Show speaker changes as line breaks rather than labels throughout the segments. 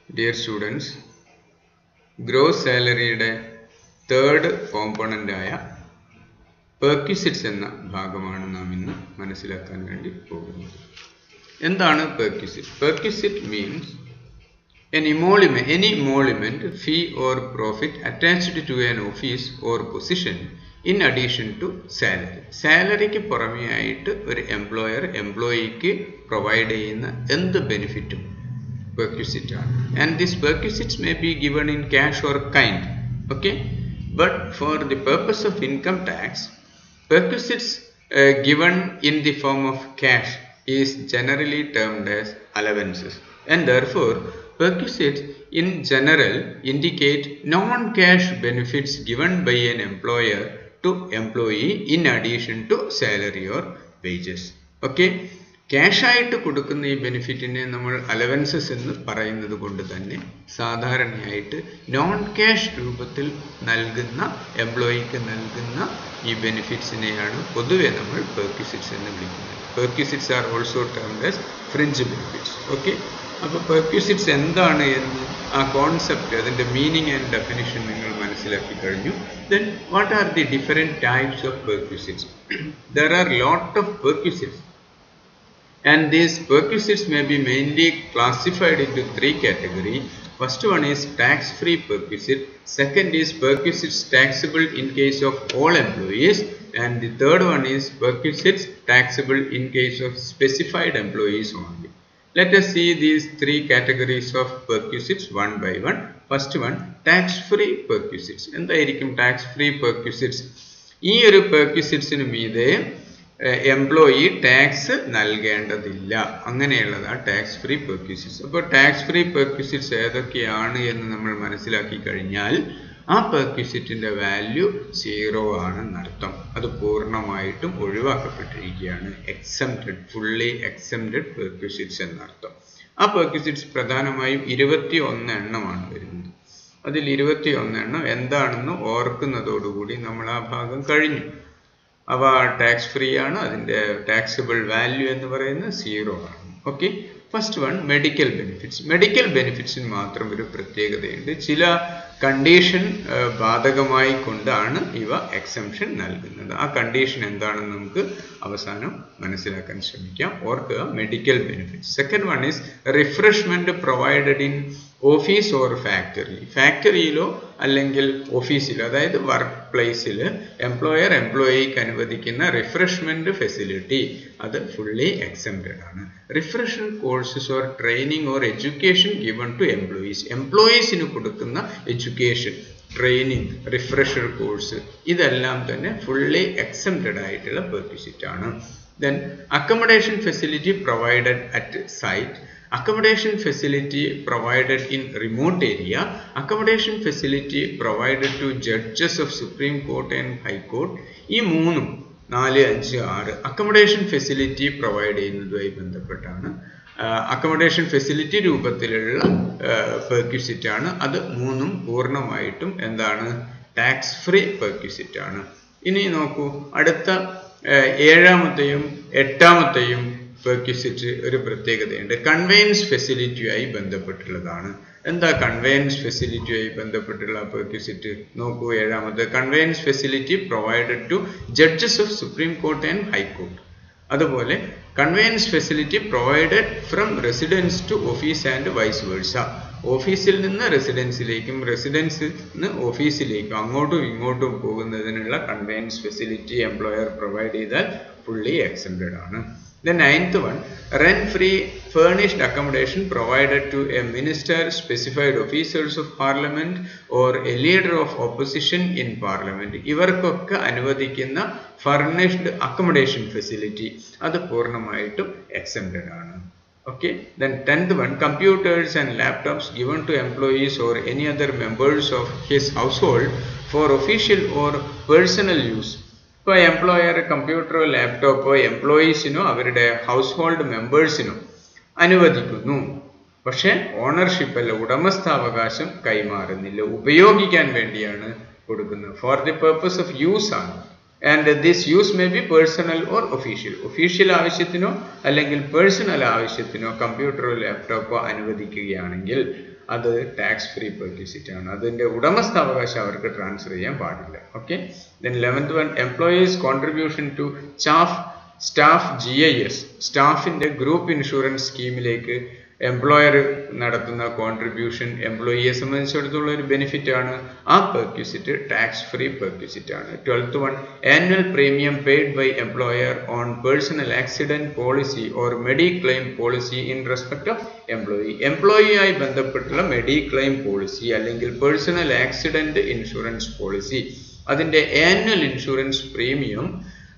Dear students gross സാലറിയുടെ third കോമ്പണൻ്റായ perquisites എന്ന ഭാഗമാണ് നാം ഇന്ന് മനസ്സിലാക്കാൻ വേണ്ടി പോകുന്നത് എന്താണ് perquisite perquisite means an emolument any emolument fee or profit attached to an office or position in addition to salary സാലറിക്ക് പുറമേ ആയിട്ട് ഒരു എംപ്ലോയർ എംപ്ലോയിക്ക് പ്രൊവൈഡ് ചെയ്യുന്ന എന്ത് ബെനിഫിറ്റും പെർക്വിസിറ്റ് ആണ് and this perquisites may be given in cash or kind okay but for the purpose of income tax perquisites given in the form of cash is generally termed as allowances and therefore perquisites in general indicate non-cash benefits given by an employer to employee in addition to salary or wages okay cash ആയിട്ട് കൊടുക്കുന്ന ഈ ബെനിഫിറ്റിനെ നമ്മൾ allowances എന്ന് പറയുന്നത് കൊണ്ട് തന്നെ സാധാരണയായിട്ട് non cash രൂപത്തിൽ നൽകുന്ന എംപ്ലോയിക്ക് നൽകുന്ന ഈ ബെനിഫിറ്റ്സിനെയാണ് പൊതുവെ നമ്മൾ പെർക്വിസിറ്റ്സ് എന്ന് വിളിക്കുന്നത് perquisites are also termed as fringe benefits okay അപ്പോൾ പെർക്വിസിറ്റ്സ് എന്താണ് എന്ന് ആ കോൺസെപ്റ്റ് അതിൻ്റെ മീനിങ് ആൻഡ് ഡെഫിനിഷൻ നിങ്ങൾ മനസ്സിലാക്കി കഴിഞ്ഞു then what are the different types of perquisites there are lot of perquisites and these perquisites may be mainly classified into three categories. First one is tax-free perquisite, second is perquisites taxable in case of all employees, and the third one is perquisites taxable in case of specified employees only. Let us see these three categories of perquisites one by one. First one, tax-free perquisites. എന്തായിരിക്കും tax-free perquisites? ഈ ഒരു പെർക്വിസിറ്റ്സിന് മീതെ employee tax നൽകേണ്ടതില്ല അങ്ങനെയുള്ളതാണ് tax free പെർക്വിസിറ്റ്സ് അപ്പോൾ tax free പെർക്വിസിറ്റ്സ് ഏതൊക്കെയാണ് എന്ന് നമ്മൾ മനസ്സിലാക്കി കഴിഞ്ഞാൽ ആ പെർക്വിസിറ്റിന്റെ വാല്യൂ സീറോ ആണെന്നർത്ഥം അത് പൂർണ്ണമായിട്ടും ഒഴിവാക്കപ്പെട്ടിരിക്കുകയാണ് എക്സംപ്റ്റഡ് ഫുള്ളി എക്സംപ്റ്റഡ് പെർക്വിസിറ്റ്സ് എന്നർത്ഥം ആ പെർക്വിസിറ്റ്സ് പ്രധാനമായും ഇരുപത്തി ഒന്ന് എണ്ണമാണ് വരുന്നത് അതിൽ ഇരുപത്തി ഒന്ന് എണ്ണം എന്താണെന്ന് ഓർക്കുന്നതോടുകൂടി നമ്മൾ ആ ഭാഗം കഴിഞ്ഞു അവ ടാക്സ് ഫ്രീ ആണ് അതിൻ്റെ ടാക്സബിൾ വാല്യൂ എന്ന് പറയുന്നത് സീറോ ആണ് okay first one medical benefits medical ബെനിഫിറ്റ്സിന് മാത്രം ഒരു പ്രത്യേകതയുണ്ട് ചില കണ്ടീഷൻ ബാധകമായി കൊണ്ടാണ് ഇവ എക്സംഷൻ നൽകുന്നത് ആ കണ്ടീഷൻ എന്താണെന്ന് നമുക്ക് അവസാനം മനസ്സിലാക്കാൻ ശ്രമിക്കാം ഓർക്കുക medical benefits second one is refreshment provided in office or factory ഫാക്ടറിയിലോ അല്ലെങ്കിൽ ഓഫീസിലോ അതായത് വർക്ക് പ്ലേസിൽ എംപ്ലോയർ എംപ്ലോയിക്ക് അനുവദിക്കുന്ന റിഫ്രഷ്മെന്റ് ഫെസിലിറ്റി അത് ഫുള്ളി എക്സംപ്റ്റഡ് ആണ് refresher courses or training or education given to employees എംപ്ലോയീസിന് കൊടുക്കുന്ന എഡ്യൂക്കേഷൻ ട്രെയിനിങ് റിഫ്രഷർ കോഴ്സ് ഇതെല്ലാം തന്നെ ഫുള്ളി എക്സംപ്റ്റഡ് ആയിട്ടുള്ള പെർക്വിസിറ്റ് ആണ് then accommodation facility provided at site accommodation facility provided in remote area accommodation facility provided to judges of supreme court and high court ഈ മൂന്നും നാല് അഞ്ച് ആറ് അക്കോമഡേഷൻ ഫെസിലിറ്റി പ്രൊവൈഡ് ചെയ്യുന്നതുമായി ബന്ധപ്പെട്ടാണ് അക്കോമഡേഷൻ ഫെസിലിറ്റി രൂപത്തിലുള്ള perquisite ആണ് അത് മൂന്നും പൂർണ്ണമായിട്ടും എന്താണ് ടാക്സ് ഫ്രീ പെർക്വിസിറ്റ് ആണ് ഇനി നോക്കൂ അടുത്ത ഏഴാമത്തെയും എട്ടാമത്തെയും പെർക്വിസിറ്റ് ഒരു പ്രത്യേകതയുണ്ട് കൺവെയൻസ് ഫെസിലിറ്റിയുമായി ബന്ധപ്പെട്ടുള്ളതാണ് എന്താ കൺവെയൻസ് ഫെസിലിറ്റിയുമായി ബന്ധപ്പെട്ടുള്ള പെർക്വിസിറ്റ് നോക്കൂ ഏഴാമത് conveyance facility provided to judges of supreme court and High Court അതുപോലെ conveyance facility provided from residence to office and vice versa ഓഫീസിൽ നിന്ന് റെസിഡൻസിലേക്കും റെസിഡൻസിൽ നിന്ന് ഓഫീസിലേക്കും അങ്ങോട്ടും ഇങ്ങോട്ടും പോകുന്നതിനുള്ള കൺവെയൻസ് ഫെസിലിറ്റി എംപ്ലോയർ പ്രൊവൈഡ് ചെയ്താൽ ഫുള്ളി എക്സംപ്റ്റഡ് ആണ് The ninth one, rent-free furnished accommodation provided to a minister, specified officers of parliament or a leader of opposition in parliament. ഇവർക്കൊക്കെ അനുവദിക്കുന്ന ഫർണിഷ്ഡ് അക്കോമഡേഷൻ ഫെസിലിറ്റി അത് പൂർണ്ണമായിട്ടും എക്സംപ്റ്റഡ് ആണ് okay then 10th one computers and laptops given to employees or any other members of his household for official or personal use ഇപ്പോൾ employer കമ്പ്യൂട്ടറോ ലാപ്ടോപ്പോ എംപ്ലോയീസിനോ അവരുടെ ഹൗസ് ഹോൾഡ് മെമ്പേഴ്സിനോ അനുവദിക്കുന്നു പക്ഷേ ഓണർഷിപ്പ് അല്ല ഉടമസ്ഥാവകാശം കൈമാറുന്നില്ല ഉപയോഗിക്കാൻ വേണ്ടിയാണ് കൊടുക്കുന്നത് for the purpose of use ആണ് and this use may be personal or official official ആവശ്യത്തിനോ അല്ലെങ്കിൽ പേഴ്സണൽ ആവശ്യത്തിനോ കമ്പ്യൂട്ടറോ ലാപ്ടോപ്പോ അനുവദിക്കുകയാണെങ്കിൽ അത് ടാക്സ് ഫ്രീ പെർക്യൂസിറ്റ് ആണ് അതിന്റെ ഉടമസ്ഥാവകാശം അവർക്ക് ട്രാൻസ്ഫർ ചെയ്യാൻ പാടില്ല okay then eleventh one employees contribution to staff staff G I S സ്റ്റാഫിന്റെ ഗ്രൂപ്പ് ഇൻഷുറൻസ് സ്കീമിലേക്ക് എംപ്ലോയർ നടത്തുന്ന കോൺട്രിബ്യൂഷൻ എംപ്ലോയിയെ സംബന്ധിച്ചിടത്തോളം ഒരു ബെനിഫിറ്റ് ആണ് ആ പെർക്യൂസിറ്റ് ടാക്സ് ഫ്രീ പെർക്യൂസിറ്റ് ആണ് twelfth one annual premium paid by employer on personal accident policy or mediclaim policy in respect of employee എംപ്ലോയിയായി ബന്ധപ്പെട്ടുള്ള മെഡി ക്ലെയിം പോളിസി അല്ലെങ്കിൽ പേഴ്സണൽ ആക്സിഡന്റ് ഇൻഷുറൻസ് പോളിസി അതിന്റെ annual insurance premium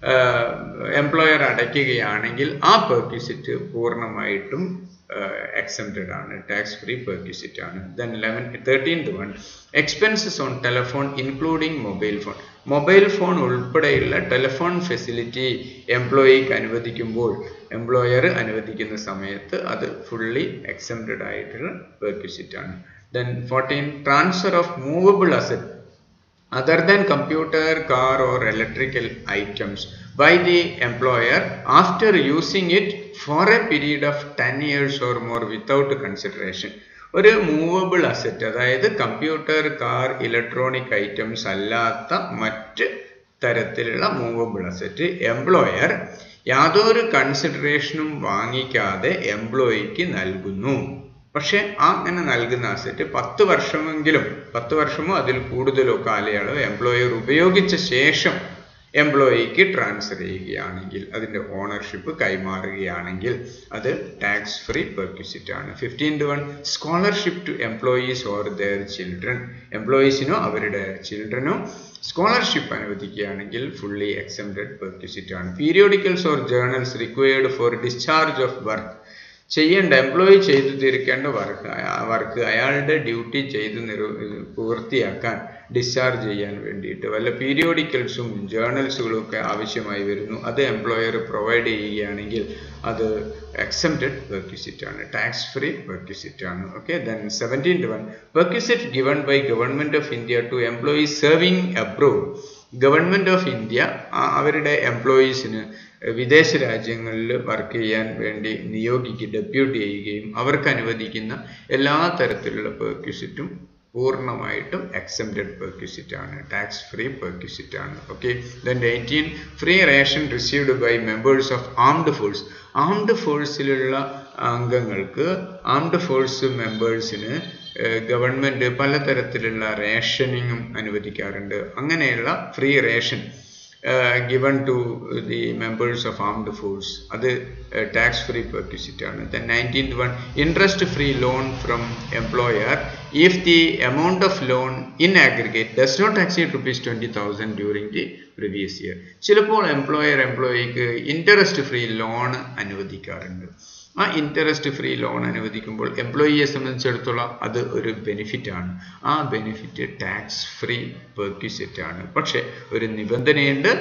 employer അടയ്ക്കുകയാണെങ്കിൽ ആ perquisite പൂർണ്ണമായിട്ടും exempted ആണ് tax free perquisite ആണ് then eleven thirteenth one expenses on telephone including mobile phone mobile phone ഉൾപ്പെടെയുള്ള ടെലഫോൺ ഫെസിലിറ്റി എംപ്ലോയിക്ക് അനുവദിക്കുമ്പോൾ എംപ്ലോയർ അനുവദിക്കുന്ന സമയത്ത് അത് ഫുള്ളി എക്സംപ്റ്റഡ് ആയിട്ടുള്ള പെർക്യൂസിറ്റ് ആണ് then fourteen transfer of movable asset other than computer, car or electrical items by the employer after using it for a period of 10 years or more without consideration. ഒരു movable asset അതായത് computer car electronic items അല്ലാത്ത മറ്റ് തരത്തിലുള്ള movable asset employer യാതൊരു കൺസിഡറേഷനും വാങ്ങിക്കാതെ എംപ്ലോയിക്ക് നൽകുന്നു പക്ഷെ ആ അങ്ങനെ നൽകുന്ന അസറ്റ് പത്ത് വർഷമെങ്കിലും പത്ത് വർഷമോ അതിൽ കൂടുതലോ കാലയളവ് എംപ്ലോയർ ഉപയോഗിച്ച ശേഷം എംപ്ലോയിക്ക് ട്രാൻസ്ഫർ ചെയ്യുകയാണെങ്കിൽ അതിൻ്റെ ഓണർഷിപ്പ് കൈമാറുകയാണെങ്കിൽ അത് ടാക്സ് ഫ്രീ പെർക്യൂസിറ്റ് ആണ് fifteenth one scholarship to employees or their children എംപ്ലോയീസിനോ അവരുടെ ചിൽഡ്രനോ സ്കോളർഷിപ്പ് അനുവദിക്കുകയാണെങ്കിൽ ഫുള്ളി എക്സംപ്റ്റഡ് പെർക്യൂസിറ്റ് ആണ് periodicals or journals required for discharge of work ചെയ്യേണ്ട എംപ്ലോയി ചെയ്തു തീർക്കേണ്ട വർക്ക് വർക്ക് അയാളുടെ ഡ്യൂട്ടി ചെയ്ത് നിർ പൂർത്തിയാക്കാൻ ഡിസ്ചാർജ് ചെയ്യാൻ വേണ്ടിയിട്ട് വല്ല പീരിയോഡിക്കൽസും ജേർണൽസുകളും ഒക്കെ ആവശ്യമായി വരുന്നു അത് എംപ്ലോയർ പ്രൊവൈഡ് ചെയ്യുകയാണെങ്കിൽ അത് എക്സംപ്റ്റഡ് പെർക്യൂസിറ്റ് ആണ് ടാക്സ് ഫ്രീ പെർക്യൂസിറ്റ് ആണ് okay then seventeen one perquisite given by government of India to employees serving abroad government of India അവരുടെ എംപ്ലോയീസിന് വിദേശ രാജ്യങ്ങളിൽ വർക്ക് ചെയ്യാൻ വേണ്ടി നിയോഗിക്കുക ഡെപ്യൂട്ട് ചെയ്യുകയും അവർക്ക് അനുവദിക്കുന്ന എല്ലാ തരത്തിലുള്ള പെർക്യൂസിറ്റും പൂർണ്ണമായിട്ടും എക്സംപ്റ്റഡ് പെർക്യൂസിറ്റ് ആണ് ടാക്സ് ഫ്രീ പെർക്യൂസിറ്റ് ആണ് okay then eighteen free ration received by members of armed force armed ഫോഴ്സിലുള്ള അംഗങ്ങൾക്ക് ആംഡ് ഫോഴ്സ് മെമ്പേഴ്സിന് ഗവൺമെന്റ് പലതരത്തിലുള്ള റേഷനിങ്ങും അനുവദിക്കാറുണ്ട് അങ്ങനെയുള്ള free ration given to the members of armed force അത് ടാക്സ് ഫ്രീ പെർക്യൂസിറ്റ് ആണ് then nineteenth one interest free loan from employer if the amount of loan in aggregate does not exceed rupees 20000 during the previous year ചിലപ്പോൾ employer എംപ്ലോയിക്ക് interest free loan അനുവദിക്കാറുണ്ട് ആ interest free loan അനുവദിക്കുമ്പോൾ എംപ്ലോയിയെ സംബന്ധിച്ചിടത്തോളം അത് ഒരു ബെനിഫിറ്റ് ആണ് ആ ബെനിഫിറ്റ് ടാക്സ് ഫ്രീ പെർക്യൂസിറ്റ് ആണ് പക്ഷെ ഒരു നിബന്ധനയുണ്ട്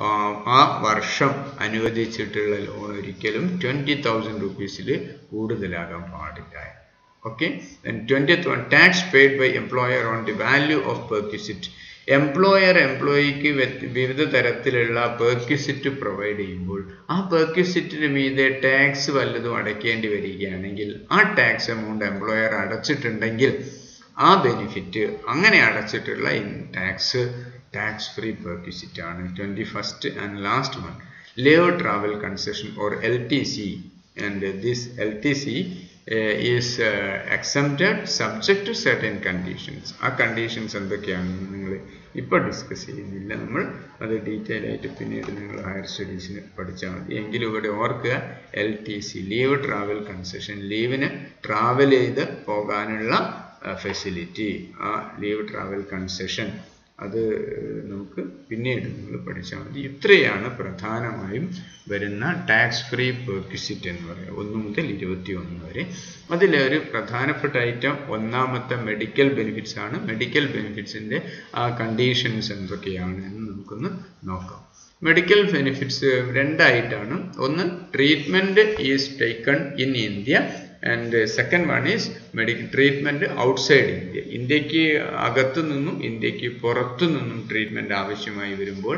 ആ വർഷം അനുവദിച്ചിട്ടുള്ള ലോൺ ഒരിക്കലും ട്വൻറ്റി തൗസൻഡ് റുപ്പീസിൽ കൂടുതലാകാൻ പാടില്ല okay then 20th one tax paid by employer on the value of perquisite employer എംപ്ലോയിക്ക് വിവിധ തരത്തിലുള്ള പെർക്യൂസിറ്റ് പ്രൊവൈഡ് ചെയ്യുമ്പോൾ ആ പെർക്യൂസിറ്റിന് മീതെ ടാക്സ് വല്ലതും അടയ്ക്കേണ്ടി വരികയാണെങ്കിൽ ആ ടാക്സ് എമൗണ്ട് എംപ്ലോയർ അടച്ചിട്ടുണ്ടെങ്കിൽ ആ ബെനിഫിറ്റ് അങ്ങനെ അടച്ചിട്ടുള്ള ടാക്സ് ടാക്സ് ഫ്രീ പെർക്യൂസിറ്റ് ആണ് twenty first and last one leave travel concession or L T C and this L T C is exempted subject to certain conditions ആ conditions എന്തൊക്കെയാണെന്ന് നിങ്ങൾ ഇപ്പോൾ discuss ചെയ്യുന്നില്ല നമ്മൾ അത് ഡീറ്റെയിൽ ആയിട്ട് പിന്നീട് നിങ്ങൾ ഹയർ സ്റ്റഡീസിന് പഠിച്ചാൽ മതി എങ്കിലും ഇവിടെ ഓർക്കുക L T C leave travel concession ലീവിന് ട്രാവൽ ചെയ്ത് പോകാനുള്ള ഫെസിലിറ്റി ആ ലീവ് ട്രാവൽ കൺസെഷൻ അത് നമുക്ക് പിന്നീട് നിങ്ങൾ പഠിച്ചാൽ മതി ഇത്രയാണ് പ്രധാനമായും വരുന്ന ടാക്സ് ഫ്രീ പെർക്വിസിറ്റ് എന്ന് പറയുക ഒന്ന് മുതൽ ഇരുപത്തി ഒന്ന് വരെ അതിലെ ഒരു പ്രധാനപ്പെട്ട ഐറ്റം ഒന്നാമത്തെ മെഡിക്കൽ ബെനിഫിറ്റ്സ് ആണ് മെഡിക്കൽ ബെനിഫിറ്റ്സിൻ്റെ ആ കണ്ടീഷൻസ് എന്തൊക്കെയാണ് എന്ന് നമുക്കൊന്ന് നോക്കാം മെഡിക്കൽ ബെനിഫിറ്റ്സ് രണ്ടായിട്ടാണ് ഒന്ന് treatment is taken in India and second one is medical treatment outside India ഇന്ത്യക്ക് അകത്തു നിന്നും ഇന്ത്യക്ക് പുറത്തു നിന്നും ട്രീറ്റ്മെൻറ്റ് ആവശ്യമായി വരുമ്പോൾ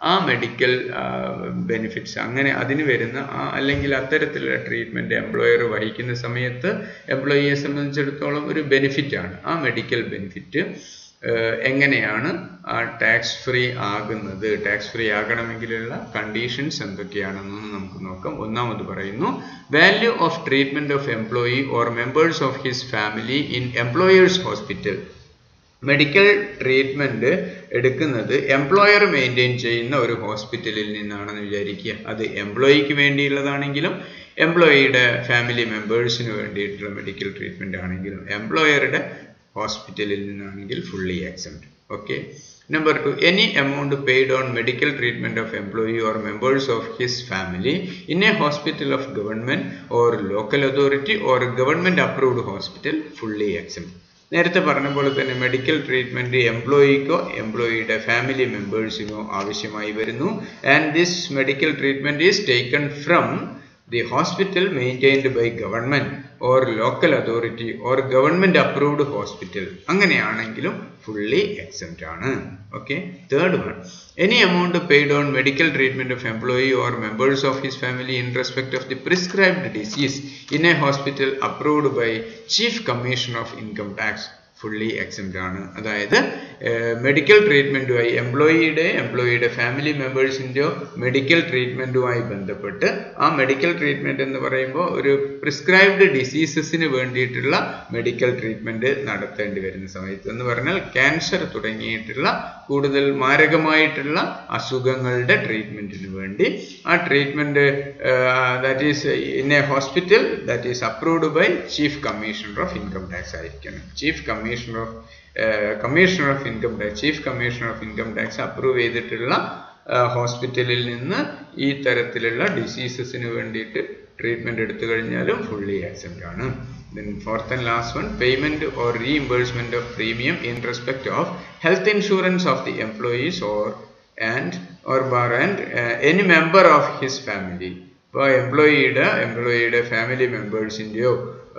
ആ മെഡിക്കൽ ബെനിഫിറ്റ്സ് അങ്ങനെ അതിന് വരുന്ന ആ അല്ലെങ്കിൽ അത്തരത്തിലുള്ള ട്രീറ്റ്മെൻറ്റ് എംപ്ലോയർ വഹിക്കുന്ന സമയത്ത് എംപ്ലോയിയെ സംബന്ധിച്ചിടത്തോളം ഒരു ബെനിഫിറ്റാണ് ആ മെഡിക്കൽ ബെനിഫിറ്റ് എങ്ങനെയാണ് ആ ടാക്സ് ഫ്രീ ആകുന്നത് ടാക്സ് ഫ്രീ ആകണമെങ്കിലുള്ള കണ്ടീഷൻസ് എന്തൊക്കെയാണെന്നൊന്ന് നമുക്ക് നോക്കാം ഒന്നാമത് പറയുന്നു value of treatment of employee or members of his family in employer's hospital medical treatment എടുക്കുന്നത് എംപ്ലോയർ മെയിൻറ്റെയിൻ ചെയ്യുന്ന ഒരു ഹോസ്പിറ്റലിൽ നിന്നാണെന്ന് വിചാരിക്കുക അത് എംപ്ലോയിക്ക് വേണ്ടിയുള്ളതാണെങ്കിലും എംപ്ലോയിയുടെ ഫാമിലി മെമ്പേഴ്സിന് വേണ്ടിയിട്ടുള്ള മെഡിക്കൽ ട്രീറ്റ്മെൻറ്റ് ആണെങ്കിലും എംപ്ലോയറുടെ ഹോസ്പിറ്റലിൽ നിന്നാണെങ്കിൽ fully exempt okay number two any amount paid on medical treatment of employee or members of his family in a hospital of government or local authority or government approved hospital fully exempt നേരത്തെ പറഞ്ഞ പോലെ തന്നെ medical treatment എംപ്ലോയിക്കോ എംപ്ലോയിയുടെ family മെമ്പേഴ്സിനോ ആവശ്യമായി വരുന്നു and this medical treatment is taken from the hospital maintained by government or local authority or government approved hospital അങ്ങനെയാണെങ്കിലും ഫുള്ളി എക്സംപ്റ്റ് ആണ് okay third one any amount paid on medical treatment of employee or members of his family in respect of the prescribed disease in a hospital approved by chief commission of income tax fully exempt ആണ് അതായത് medical ട്രീറ്റ്മെൻറ്റുമായി എംപ്ലോയിയുടെ എംപ്ലോയിയുടെ family മെമ്പേഴ്സിൻ്റെയോ medical ട്രീറ്റ്മെൻറ്റുമായി ബന്ധപ്പെട്ട് ആ medical treatment എന്ന് പറയുമ്പോൾ ഒരു പ്രിസ്ക്രൈബ്ഡ് ഡിസീസസിന് വേണ്ടിയിട്ടുള്ള മെഡിക്കൽ ട്രീറ്റ്മെൻറ്റ് നടത്തേണ്ടി വരുന്ന സമയത്ത് എന്ന് പറഞ്ഞാൽ ക്യാൻസർ തുടങ്ങിയിട്ടുള്ള കൂടുതൽ മാരകമായിട്ടുള്ള അസുഖങ്ങളുടെ ട്രീറ്റ്മെൻറ്റിന് വേണ്ടി ആ treatment that is in a hospital that is approved by chief commissioner of income tax ആയിരിക്കണം chief commissioner of commissioner of income tax chief commissioner of income tax approve ചെയ്തിട്ടുള്ള ഹോസ്പിറ്റലിൽ നിന്ന് ഈ തരത്തിലുള്ള ഡിസീസസിന് വേണ്ടിയിട്ട് ട്രീറ്റ്മെൻറ്റ് എടുത്തു കഴിഞ്ഞാലും ഫുള്ളി ആക്സെപ്റ്റ് ആണ് then fourth and last one payment or reimbursement of premium in respect of health insurance of the employees or and or bar and uh, any member of his family ഇപ്പോൾ എംപ്ലോയിയുടെ എംപ്ലോയിയുടെ family മെമ്പേഴ്സിൻ്റെയോ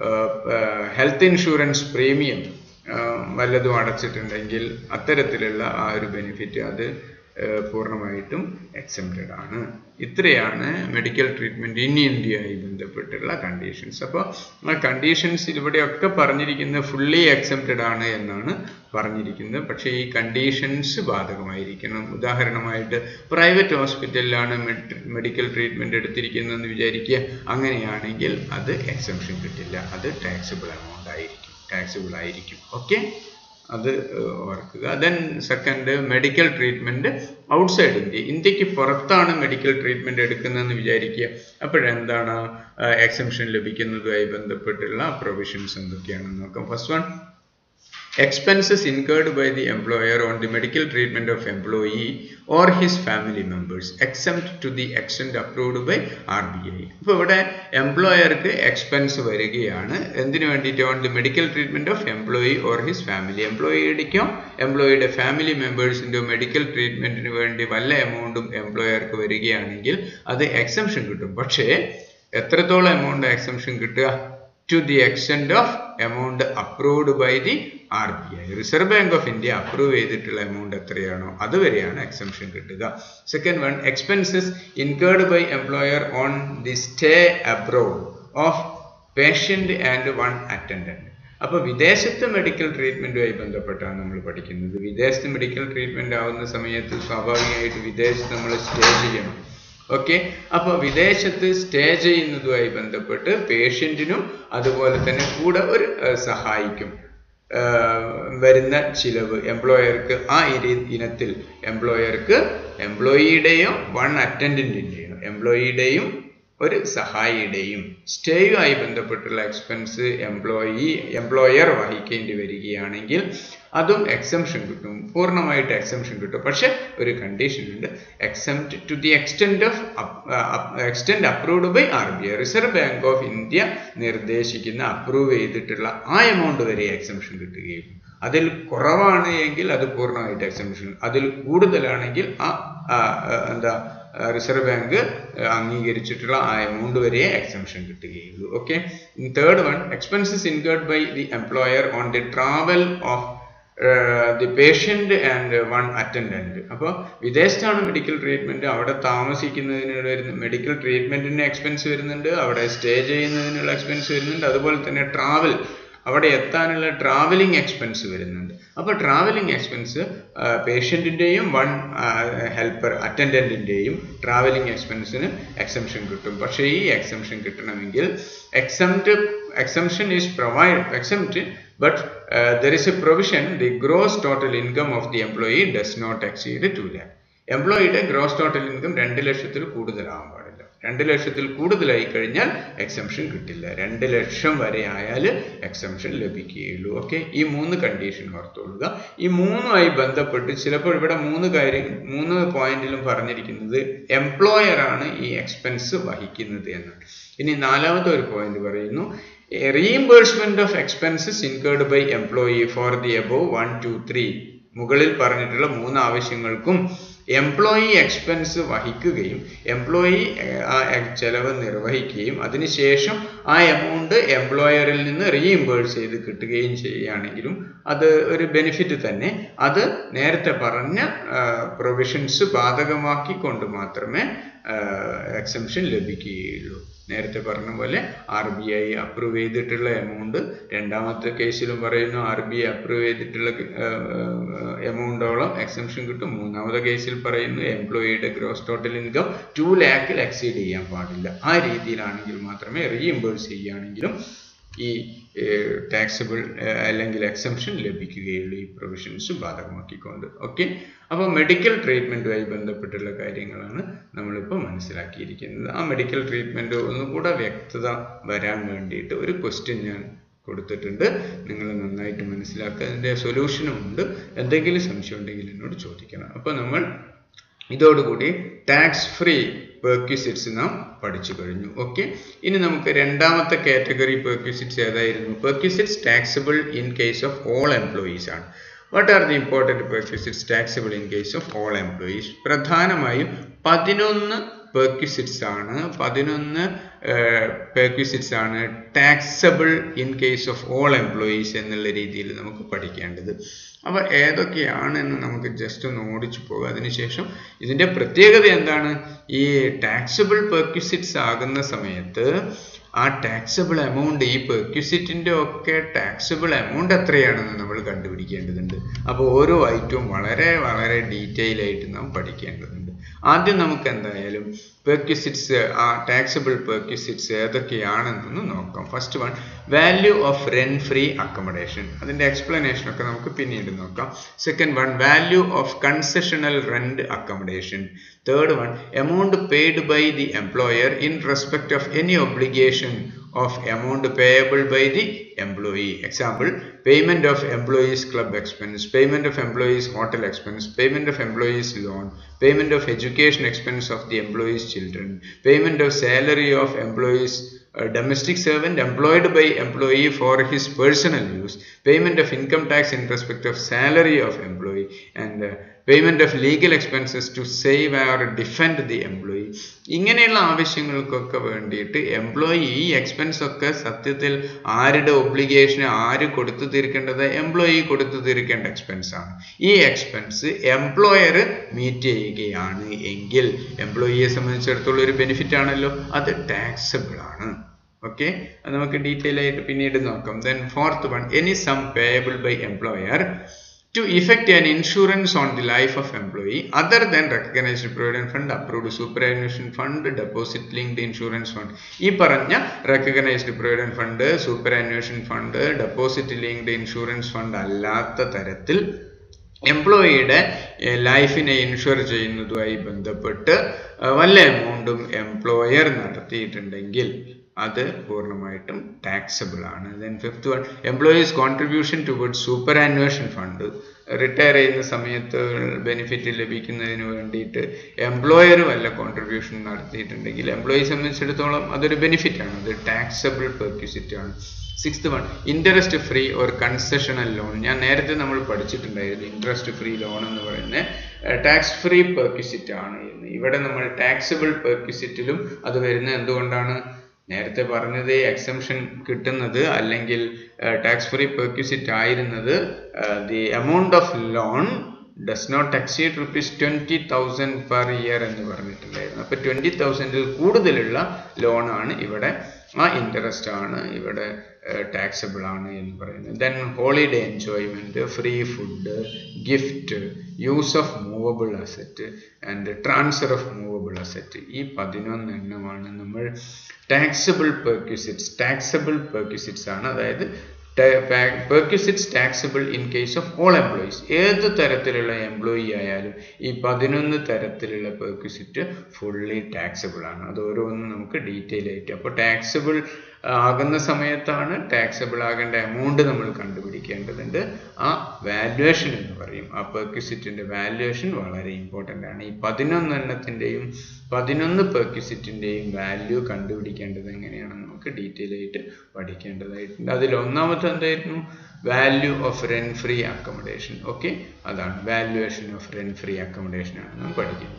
health insurance premium വല്ലതും അടച്ചിട്ടുണ്ടെങ്കിൽ അത്തരത്തിലുള്ള ആ ഒരു benefit അത് പൂർണ്ണമായിട്ടും എക്സെപ്റ്റഡ് ആണ് ഇത്രയാണ് മെഡിക്കൽ ട്രീറ്റ്മെൻറ്റ് ഇൻ ഇന്ത്യയായി ബന്ധപ്പെട്ടുള്ള കണ്ടീഷൻസ് അപ്പോൾ ആ കണ്ടീഷൻസ് ഇവിടെയൊക്കെ പറഞ്ഞിരിക്കുന്നത് ഫുള്ളി എക്സെപ്റ്റഡ് ആണ് എന്നാണ് പറഞ്ഞിരിക്കുന്നത് പക്ഷേ ഈ കണ്ടീഷൻസ് ബാധകമായിരിക്കണം ഉദാഹരണമായിട്ട് പ്രൈവറ്റ് ഹോസ്പിറ്റലിലാണ് മെഡിക്കൽ ട്രീറ്റ്മെൻറ്റ് എടുത്തിരിക്കുന്നതെന്ന് വിചാരിക്കുക അങ്ങനെയാണെങ്കിൽ അത് എക്സംഷൻ കിട്ടില്ല അത് ടാക്സിബിൾ എമൗണ്ട് ആയിരിക്കും ടാക്സിബിൾ ആയിരിക്കും ഓക്കെ അത് ഓർക്കുക then second medical treatment outside India ഇന്ത്യക്ക് പുറത്താണ് മെഡിക്കൽ ട്രീറ്റ്മെൻറ്റ് എടുക്കുന്നതെന്ന് വിചാരിക്കുക അപ്പോഴെന്താണ് എക്സംഷൻ ലഭിക്കുന്നതുമായി ബന്ധപ്പെട്ടുള്ള പ്രൊവിഷൻസ് എന്തൊക്കെയാണെന്ന് നോക്കാം first one expenses incurred by the employer on the medical treatment of employee or his family members exempt to the extent approved by RBI ഇപ്പോൾ ഇവിടെ എംപ്ലോയർക്ക് expense വരികയാണ് എന്തിനു വേണ്ടിയിട്ട് on the medical treatment of employee or his family എംപ്ലോയിയുടെക്കോ എംപ്ലോയിയുടെ family മെമ്പേഴ്സിൻ്റെയോ medical ട്രീറ്റ്മെന്റിന് വേണ്ടി വല്ല എമൗണ്ടും എംപ്ലോയർക്ക് വരികയാണെങ്കിൽ അത് എക്സംഷൻ കിട്ടും പക്ഷേ എത്രത്തോളം എമൗണ്ട് എക്സംഷൻ കിട്ടുക to the extent of amount approved by the RBI. Reserve bank of India approve ചെയ്തിട്ടുള്ള എമൗണ്ട് എത്രയാണോ അതുവരെയാണ് എക്സംഷൻ കിട്ടുക second one expenses incurred by employer on the stay abroad of patient and one attendant അപ്പോൾ വിദേശത്ത് medical ട്രീറ്റ്മെൻറ്റുമായി ബന്ധപ്പെട്ടാണ് നമ്മൾ പഠിക്കുന്നത് വിദേശത്ത് മെഡിക്കൽ ട്രീറ്റ്മെൻറ്റ് ആവുന്ന സമയത്ത് സ്വാഭാവികമായിട്ട് വിദേശത്ത് നമ്മൾ സ്റ്റേ ചെയ്യണം ഓക്കെ അപ്പോൾ വിദേശത്ത് സ്റ്റേ ചെയ്യുന്നതുമായി ബന്ധപ്പെട്ട് പേഷ്യൻറ്റിനും അതുപോലെ തന്നെ കൂടെ ഒരു സഹായിക്കും വരുന്ന ചിലവ് എംപ്ലോയർക്ക് ആ ഇനത്തിൽ എംപ്ലോയർക്ക് എംപ്ലോയിയുടെയോ വൺ അറ്റൻഡൻറ്റിൻ്റെയോ എംപ്ലോയിയുടെയും ഒരു സഹായിയുടെയും സ്റ്റേയുമായി ബന്ധപ്പെട്ടുള്ള എക്സ്പെൻസ് എംപ്ലോയി എംപ്ലോയർ വഹിക്കേണ്ടി വരികയാണെങ്കിൽ അതും എക്സംഷൻ കിട്ടും പൂർണ്ണമായിട്ട് എക്സംഷൻ കിട്ടും പക്ഷെ ഒരു കണ്ടീഷൻ ഉണ്ട് exempt to the extent of extent approved by R B I reserve bank of India നിർദ്ദേശിക്കുന്ന അപ്രൂവ് ചെയ്തിട്ടുള്ള ആ എമൗണ്ട് വരെ എക്സംഷൻ കിട്ടുകയും അതിൽ കുറവാണ് എങ്കിൽ അത് പൂർണ്ണമായിട്ട് എക്സംഷൻ അതിൽ കൂടുതലാണെങ്കിൽ ആ എന്താ റിസർവ് ബാങ്ക് അംഗീകരിച്ചിട്ടുള്ള ആ എമൗണ്ട് വരെ എക്സംഷൻ കിട്ടുകയുള്ളൂ okay third one expenses incurred by the employer on the travel of the patient and one attendant അപ്പോൾ വിദേശത്താണ് മെഡിക്കൽ ട്രീറ്റ്മെൻറ്റ് അവിടെ താമസിക്കുന്നതിന് വരുന്ന മെഡിക്കൽ ട്രീറ്റ്മെൻറ്റിന് എക്സ്പെൻസ് വരുന്നുണ്ട് അവിടെ സ്റ്റേ ചെയ്യുന്നതിനുള്ള എക്സ്പെൻസ് വരുന്നുണ്ട് അതുപോലെ തന്നെ ട്രാവൽ അവിടെ എത്താനുള്ള ട്രാവലിംഗ് എക്സ്പെൻസ് വരുന്നുണ്ട് അപ്പോൾ ട്രാവലിംഗ് എക്സ്പെൻസ് പേഷ്യൻറ്റിൻ്റെയും വൺ ഹെൽപ്പർ അറ്റൻഡൻറ്റിൻ്റെയും ട്രാവലിംഗ് എക്സ്പെൻസിന് എക്സംഷൻ കിട്ടും പക്ഷേ ഈ എക്സംഷൻ കിട്ടണമെങ്കിൽ exempt exemption is provide exempt but uh, there is a provision the gross total income of the employee does not exceed 2 lakh എംപ്ലോയിയുടെ ഗ്രോസ് ടോട്ടൽ ഇൻകം രണ്ട് ലക്ഷത്തിൽ കൂടുതലാവാൻ പാടില്ല രണ്ട് ലക്ഷത്തിൽ കൂടുതലായി കഴിഞ്ഞാൽ എക്സംഷൻ കിട്ടില്ല രണ്ട് ലക്ഷം വരെ ആയാൽ എക്സംഷൻ ലഭിക്കുകയുള്ളൂ ഓക്കെ ഈ മൂന്ന് കണ്ടീഷൻ ഓർത്തുകൊള്ളുക ഈ മൂന്നുമായി ബന്ധപ്പെട്ട് ചിലപ്പോൾ ഇവിടെ മൂന്ന് കാര്യം മൂന്ന് പോയിന്റിലും പറഞ്ഞിരിക്കുന്നത് എംപ്ലോയർ ആണ് ഈ എക്സ്പെൻസ് വഹിക്കുന്നത് എന്നാണ് ഇനി നാലാമത്തെ ഒരു പോയിന്റ് പറയുന്നു reimbursement of expenses incurred by employee for the above one two three മുകളിൽ പറഞ്ഞിട്ടുള്ള മൂന്ന് ആവശ്യങ്ങൾക്കും എംപ്ലോയി എക്സ്പെൻസ് വഹിക്കുകയും എംപ്ലോയി ആ ചെലവ് നിർവഹിക്കുകയും അതിനുശേഷം ആ എമൗണ്ട് എംപ്ലോയറിൽ നിന്ന് റീഇംബേഴ്സ് ചെയ്ത് കിട്ടുകയും ചെയ്യുകയാണെങ്കിലും അത് ഒരു ബെനിഫിറ്റ് തന്നെ അത് നേരത്തെ പറഞ്ഞ പ്രൊവിഷൻസ് ബാധകമാക്കിക്കൊണ്ട് മാത്രമേ എക്സംഷൻ ലഭിക്കുകയുള്ളൂ നേരത്തെ പറഞ്ഞ പോലെ ആർ ബി ഐ അപ്രൂവ് ചെയ്തിട്ടുള്ള എമൗണ്ട് രണ്ടാമത്തെ കേസിലും പറയുന്നു ആർ ബി ഐ അപ്രൂവ് ചെയ്തിട്ടുള്ള എമൗണ്ടോളം എക്സംഷൻ കിട്ടും മൂന്നാമത്തെ കേസിൽ പറയുന്നു എംപ്ലോയിയുടെ ഗ്രോസ് ടോട്ടൽ ഇൻകം ടു ലാക്കിൽ എക്സീഡ് ചെയ്യാൻ പാടില്ല ആ രീതിയിലാണെങ്കിൽ മാത്രമേ റീഇംബേഴ്സ് ചെയ്യുകയാണെങ്കിലും ഈ ടാക്സബിൾ അല്ലെങ്കിൽ എക്സംഷൻ ലഭിക്കുകയുള്ളൂ ഈ പ്രൊവിഷൻസ് ബാധകമാക്കിക്കൊണ്ട് ഓക്കെ അപ്പോൾ മെഡിക്കൽ ട്രീറ്റ്മെൻറ്റുമായി ബന്ധപ്പെട്ടുള്ള കാര്യങ്ങളാണ് നമ്മളിപ്പോൾ മനസ്സിലാക്കിയിരിക്കുന്നത് ആ മെഡിക്കൽ ട്രീറ്റ്മെൻറ്റ് ഒന്നുകൂടെ വ്യക്തത വരാൻ വേണ്ടിയിട്ട് ഒരു ക്വസ്റ്റ്യൻ ഞാൻ കൊടുത്തിട്ടുണ്ട് നിങ്ങൾ നന്നായിട്ട് മനസ്സിലാക്കുക അതിൻ്റെ സൊല്യൂഷനും ഉണ്ട് എന്തെങ്കിലും സംശയം ഉണ്ടെങ്കിൽ എന്നോട് ചോദിക്കണം അപ്പോൾ നമ്മൾ ഇതോടുകൂടി ടാക്സ് ഫ്രീ പെർക്യൂസിറ്റ്സ് നാം പഠിച്ചു കഴിഞ്ഞു ഓക്കെ ഇനി നമുക്ക് രണ്ടാമത്തെ കാറ്റഗറി പെർക്യൂസിറ്റ്സ് ഏതായിരുന്നു perquisites taxable in case of all employees ആണ് what are the important perquisites taxable in case of all employees പ്രധാനമായും പതിനൊന്ന് പെർക്യൂസിറ്റ്സ് ആണ് പതിനൊന്ന് പെർക്യൂസിറ്റ്സ് ആണ് taxable in case of all employees എന്നുള്ള രീതിയിൽ നമുക്ക് പഠിക്കേണ്ടത് അപ്പോൾ ഏതൊക്കെയാണെന്ന് നമുക്ക് ജസ്റ്റ് ഒന്ന് ഓടിച്ചു പോകുക അതിനുശേഷം ഇതിൻ്റെ പ്രത്യേകത എന്താണ് ഈ ടാക്സബിൾ പെർക്യൂസിറ്റ്സ് ആകുന്ന സമയത്ത് ആ ടാക്സബിൾ എമൗണ്ട് ഈ പെർക്യൂസിറ്റിൻ്റെ ഒക്കെ ടാക്സബിൾ എമൗണ്ട് എത്രയാണെന്ന് നമ്മൾ കണ്ടുപിടിക്കേണ്ടതുണ്ട് അപ്പോൾ ഓരോ ഐറ്റവും വളരെ വളരെ ഡീറ്റെയിൽ ആയിട്ട് നാം പഠിക്കേണ്ടതുണ്ട് ആദ്യം നമുക്ക് എന്തായാലും പെർക്യൂസിറ്റ്സ് ആ ടാക്സബിൾ പെർക്യൂസിറ്റ്സ് ഏതൊക്കെയാണെന്നൊന്ന് നോക്കാം first one value of rent free accommodation അതിൻ്റെ എക്സ്പ്ലനേഷൻ ഒക്കെ നമുക്ക് പിന്നീട് നോക്കാം second one value of concessional rent accommodation third one amount paid by the employer in respect of any obligation of amount payable by the employee. Example, payment of employees club expense, payment of employees hotel expense, payment of employees loan, payment of education expense of the employees children, payment of salary of employees uh, domestic servant employed by employee for his personal use, payment of income tax in respect of salary of employee and uh, payment of legal expenses to save or defend the employee ഇങ്ങനെയുള്ള ആവശ്യങ്ങൾക്കൊക്കെ വേണ്ടിയിട്ട് employee ഈ expense ഒക്കെ സത്യത്തിൽ ആരുടെ ഒബ്ലിഗേഷന് ആര് കൊടുത്തു തീർക്കേണ്ടത് employee കൊടുത്തു തീർക്കേണ്ട എക്സ്പെൻസ് ആണ് ഈ എക്സ്പെൻസ് എംപ്ലോയർ മീറ്റ് ചെയ്യുകയാണ് എങ്കിൽ എംപ്ലോയിയെ സംബന്ധിച്ചിടത്തോളം ഒരു ബെനിഫിറ്റ് ആണല്ലോ അത് ടാക്സബിൾ ആണ് ഓക്കെ അത് നമുക്ക് ഡീറ്റെയിൽ ആയിട്ട് പിന്നീട് നോക്കാം then fourth one any sum payable by employer to effect an insurance on the life of employee other than recognized provident fund approved superannuation fund deposit linked insurance fund ഈ പറഞ്ഞ recognised provident fund superannuation fund deposit linked insurance fund അല്ലാത്ത തരത്തിൽ എംപ്ലോയിയുടെ ലൈഫിനെ insure ചെയ്യുന്നതുമായി ബന്ധപ്പെട്ട് വല്ല എമൗണ്ടും employer നടത്തിയിട്ടുണ്ടെങ്കിൽ അത് പൂർണ്ണമായിട്ടും taxable ആണ് then fifth one employees contribution toward superannuation fund retire ചെയ്യുന്ന സമയത്ത് ബെനിഫിറ്റ് ലഭിക്കുന്നതിന് വേണ്ടിയിട്ട് എംപ്ലോയർ വല്ല കോൺട്രിബ്യൂഷൻ നടത്തിയിട്ടുണ്ടെങ്കിൽ എംപ്ലോയി സംബന്ധിച്ചിടത്തോളം അതൊരു ബെനിഫിറ്റ് ആണ് അത് ടാക്സബിൾ പെർക്യൂസിറ്റ് ആണ് sixth one interest free or concessional loan ഞാൻ നേരത്തെ നമ്മൾ പഠിച്ചിട്ടുണ്ടായിരുന്നു ഇൻട്രസ്റ്റ് ഫ്രീ ലോൺ എന്ന് പറയുന്നത് ടാക്സ് ഫ്രീ പെർക്യൂസിറ്റ് ആണ് എന്ന് ഇവിടെ നമ്മൾ ടാക്സബിൾ പെർക്യൂസിറ്റിലും അത് വരുന്നത് എന്തുകൊണ്ടാണ് നേരത്തെ പറഞ്ഞത് എക്സംഷൻ കിട്ടുന്നത് അല്ലെങ്കിൽ ടാക്സ് ഫ്രീ പെർക്യൂസിറ്റ് ആയിരുന്നത് the amount of loan does not exceed rupees twenty thousand per year എന്ന് പറഞ്ഞിട്ടുണ്ടായിരുന്നു അപ്പോൾ ട്വൻറ്റി തൗസൻഡിൽ കൂടുതലുള്ള ലോണാണ് ഇവിടെ ആ ഇൻട്രസ്റ്റ് ആണ് ഇവിടെ ടാക്സബിൾ ആണ് എന്ന് പറയുന്നത് then holiday enjoyment free food gift use of movable asset and transfer of movable asset ഈ പതിനൊന്നെണ്ണമാണ് നമ്മൾ ടാക്സബിൾ പെർക്യൂസിറ്റ്സ് ടാക്സബിൾ പെർക്യൂസിറ്റ്സ് ആണ് അതായത് perquisites taxable in case of all employees ഏത് തരത്തിലുള്ള എംപ്ലോയി ആയാലും ഈ പതിനൊന്ന് തരത്തിലുള്ള പെർക്യൂസിറ്റ് ഫുള്ളി ടാക്സബിൾ ആണ് അത് ഓരോന്നും നമുക്ക് ഡീറ്റെയിൽ ആയിട്ട് അപ്പോൾ ടാക്സബിൾ ആകുന്ന സമയത്താണ് ടാക്സബിൾ ആകേണ്ട എമൗണ്ട് നമ്മൾ കണ്ടുപിടിക്കേണ്ടതുണ്ട് ആ വാല്യുവേഷൻ എന്ന് പറയും ആ പെർക്യൂസിറ്റിൻ്റെ വാല്യുവേഷൻ വളരെ ഇമ്പോർട്ടൻ്റ് ആണ് ഈ പതിനൊന്നെണ്ണത്തിൻ്റെയും പതിനൊന്ന് പെർക്യൂസിറ്റിൻ്റെയും വാല്യൂ കണ്ടുപിടിക്കേണ്ടത് എങ്ങനെയാണെന്ന് നമുക്ക് ഡീറ്റെയിൽ ആയിട്ട് പഠിക്കേണ്ടതായിട്ടുണ്ട് അതിൽ ഒന്നാമത്തെ എന്തായിരുന്നു value of rent free accommodation okay അതാണ് valuation of rent free accommodation ആണ് നമ്മൾ പഠിക്കുന്നത്